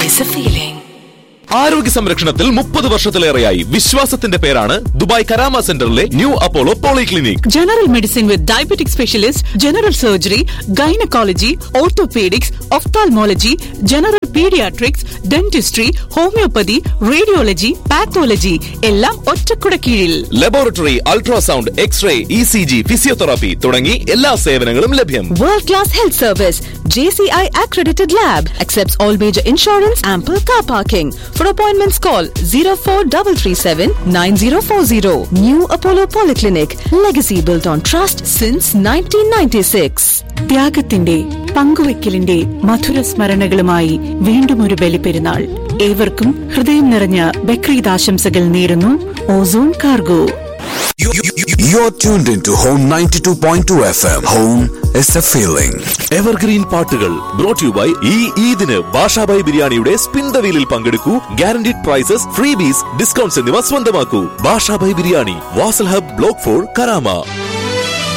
is a feeling. ആരോഗ്യ സംരക്ഷണത്തിൽ മുപ്പത് വർഷത്തിലേറെയായി വിശ്വാസത്തിന്റെ പേരാണ് ദുബായ് കരാമ സെന്ററിലെ new Apollo polyclinic General medicine with diabetic specialist, general surgery, gynecology, orthopedics, ophthalmology, general pediatrics, dentistry, homeopathy, radiology, pathology എല്ലാം ഒറ്റക്കുട കീഴിൽ laboratory ultrasound X-ray E C G physiotherapy തുടങ്ങി എല്ലാ സേവനങ്ങളും ലഭ്യം World class health service. JCI accredited lab. Accepts all major insurance. Ample car parking. For appointments, call 04337 9040. New Apollo Polyclinic. Legacy built on trust since 1996. ത്യാഗത്തിന്റെ പങ്കുവെക്കലിന്റെ മധുര സ്മരണകളുമായി വീണ്ടും ഒരു ബലിപ്പെരുന്നാൾ ഏവർക്കും ഹൃദയം നിറഞ്ഞ ബക്രീദ് ആശംസകൾ നേരുന്നു Ozone Cargo You're tuned into Home 92.2 FM. Home is a feeling. Evergreen പാട്ടുകൾ brought you by ഈ ഈദിന് ബാഷാബായ് ബിരിയാണിയുടെ സ്പിൻ ദ വീലിൽ പങ്കെടുക്കൂ guaranteed prizes freebies discounts എന്നിവ സ്വന്തമാക്കൂ Bashabai biryani Wasl hub block four Karama